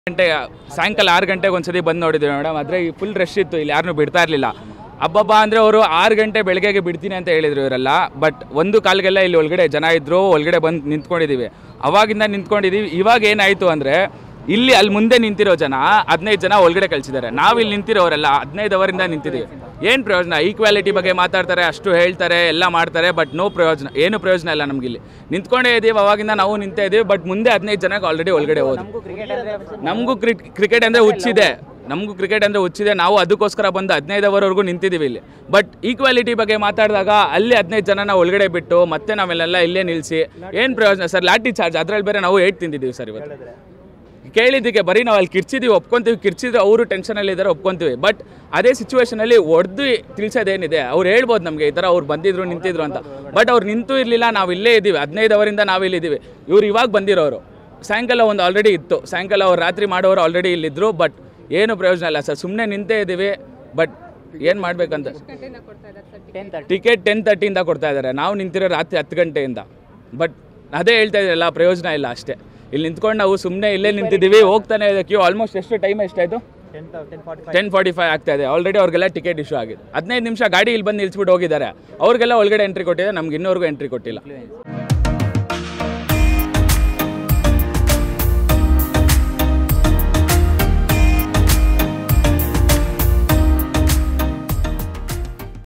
ಗಂಟೆ ಸಾಯಂಕಾಲ ಆರು ಗಂಟೆಗೆ ಒಂದ್ಸತಿ ಬಂದು ನೋಡಿದ್ವಿ ಮೇಡಮ್ ಆದರೆ ಈ ಫುಲ್ ರಶ್ ಇತ್ತು ಇಲ್ಲಿ ಯಾರನ್ನೂ ಬಿಡ್ತಾ ಇರಲಿಲ್ಲ ಹಬ್ಬಬ್ಬ ಅಂದರೆ ಅವರು ಆರು ಗಂಟೆ ಬೆಳಗ್ಗೆಗೆ ಬಿಡ್ತೀನಿ ಅಂತ ಹೇಳಿದ್ರು ಇವರೆಲ್ಲ ಬಟ್ ಒಂದು ಕಾಲ್ಗೆಲ್ಲ ಇಲ್ಲಿ ಒಳಗಡೆ ಜನ ಇದ್ರು ಒಳಗಡೆ ಬಂದು ನಿಂತ್ಕೊಂಡಿದ್ದೀವಿ ಅವಾಗಿಂದ ನಿಂತ್ಕೊಂಡಿದ್ದೀವಿ ಇವಾಗ ಏನಾಯಿತು ಅಂದರೆ ಇಲ್ಲಿ ಅಲ್ಲಿ ಮುಂದೆ ನಿಂತಿರೋ ಜನ ಹದಿನೈದು ಜನ ಒಳಗಡೆ ಕಳಿಸಿದ್ದಾರೆ ನಾವು ಇಲ್ಲಿ ನಿಂತಿರೋರೆಲ್ಲ ಹದಿನೈದು ಅವರಿಂದ ನಿಂತಿದ್ದೀವಿ ಏನು ಪ್ರಯೋಜನ ಈಕ್ವಾಲಿಟಿ ಬಗ್ಗೆ ಮಾತಾಡ್ತಾರೆ ಅಷ್ಟು ಹೇಳ್ತಾರೆ ಎಲ್ಲ ಮಾಡ್ತಾರೆ ಬಟ್ ನೋ ಪ್ರಯೋಜನ ಏನು ಪ್ರಯೋಜನ ಇಲ್ಲ ನಮ್ಗೆ ಇಲ್ಲಿ ನಿಂತ್ಕೊಂಡೇ ಇದ್ದೀವಿ ಅವಾಗಿಂದ ನಾವು ನಿಂತೇ ಇದ್ದೀವಿ ಬಟ್ ಮುಂದೆ ಹದಿನೈದು ಜನಕ್ಕೆ ಆಲ್ರೆಡಿ ಒಳಗಡೆ ಹೋದ್ರು ನಮಗೂ ಕ್ರಿಕೆಟ್ ಅಂದರೆ ಹುಚ್ಚಿದೆ ನಮಗೂ ಕ್ರಿಕೆಟ್ ಅಂದರೆ ಹುಚ್ಚಿದೆ ನಾವು ಅದಕ್ಕೋಸ್ಕರ ಬಂದು ಹದಿನೈದು ಅವರ್ವರೆಗೂ ನಿಂತಿದ್ದೀವಿ ಇಲ್ಲಿ ಬಟ್ ಈಕ್ವಾಲಿಟಿ ಬಗ್ಗೆ ಮಾತಾಡಿದಾಗ ಅಲ್ಲಿ ಹದಿನೈದು ಜನನ ಒಳಗಡೆ ಬಿಟ್ಟು ಮತ್ತೆ ನಾವೆಲ್ಲ ಇಲ್ಲೇ ನಿಲ್ಲಿಸಿ ಏನು ಪ್ರಯೋಜನ ಸರ್ ಲಾಠಿ ಚಾರ್ಜ್ ಅದರಲ್ಲಿ ಬೇರೆ ನಾವು ಏಟ್ ತಿಂದಿದ್ದೀವಿ ಸರ್ ಇವತ್ತು ಕೇಳಿದ್ದಕ್ಕೆ ಬರೀ ನಾವು ಅಲ್ಲಿ ಕಿರ್ಚಿದ್ದೀವಿ ಒಪ್ಕೊಂತೀವಿ ಕಿರ್ಚಿದ್ರೆ ಅವರು ಟೆನ್ಷನಲ್ಲಿ ಇದ್ದಾರೆ ಒಪ್ಕೊಂತೀವಿ ಬಟ್ ಅದೇ ಸಿಚುವೇಶನಲ್ಲಿ ಹೊಡೆದು ತಿಳಿಸೋದೇನಿದೆ ಅವ್ರು ಹೇಳ್ಬೋದು ನಮಗೆ ಈ ಥರ ಅವ್ರು ಬಂದಿದ್ರು ನಿಂತಿದ್ರು ಅಂತ ಬಟ್ ಅವ್ರು ನಿಂತು ಇರಲಿಲ್ಲ ನಾವು ಇಲ್ಲೇ ಇದ್ದೀವಿ ಹದಿನೈದು ಅವರಿಂದ ನಾವು ಇಲ್ಲಿದ್ದೀವಿ ಇವ್ರು ಇವಾಗ ಬಂದಿರೋರು ಸಾಯಂಕಾಲ ಒಂದು ಆಲ್ರೆಡಿ ಇತ್ತು ಸಾಯಂಕಾಲ ಅವ್ರು ರಾತ್ರಿ ಮಾಡೋರು ಆಲ್ರೆಡಿ ಇಲ್ಲಿದ್ದರು ಬಟ್ ಏನು ಪ್ರಯೋಜನ ಇಲ್ಲ ಸರ್ ಸುಮ್ಮನೆ ನಿಂತೇ ಇದ್ದೀವಿ ಬಟ್ ಏನು ಮಾಡಬೇಕಂತ ಟಿಕೆಟ್ ಟೆನ್ ತರ್ಟಿಯಿಂದ ಕೊಡ್ತಾ ಇದ್ದಾರೆ ನಾವು ನಿಂತಿರೋ ರಾತ್ರಿ ಹತ್ತು ಗಂಟೆಯಿಂದ ಬಟ್ ಅದೇ ಹೇಳ್ತಾ ಇದ್ದೀರಲ್ಲ ಪ್ರಯೋಜನ ಇಲ್ಲ ಅಷ್ಟೇ ಇಲ್ಲಿ ನಿಂತ್ಕೊಂಡು ನಾವು ಸುಮ್ಮನೆ ಇಲ್ಲೇ ನಿಂತಿದ್ದೀವಿ ಹೋಗ್ತಾನೆ ಇದೆ ಕ್ಯೂ ಆಲ್ಮೋಸ್ಟ್ ಎಷ್ಟು ಟೈಮ್ ಎಷ್ಟಾಯಿತು ಟೆನ್ ಫಾರ್ಟಿ ಫೈವ್ ಆಗ್ತಾ ಇದೆ ಆಲ್ರೆಡಿ ಅವ್ರಿಗೆಲ್ಲ ಟಿಕೆಟ್ ಇಶ್ಯೂ ಆಗಿದೆ ಹದಿನೈದು ನಿಮಿಷ ಗಾಡಿ ಇಲ್ಲಿ ಬಂದು ನಿಲ್ಸ್ಬಿಟ್ಟು ಹೋಗಿದ್ದಾರೆ ಅವ್ರಿಗೆಲ್ಲ ಒಳಗಡೆ ಎಂಟ್ರಿ ಕೊಟ್ಟಿದೆ ನಮ್ಗೆ ಇನ್ನೂವರೆಗೂ ಎಂಟ್ರಿ ಕೊಟ್ಟಿಲ್ಲ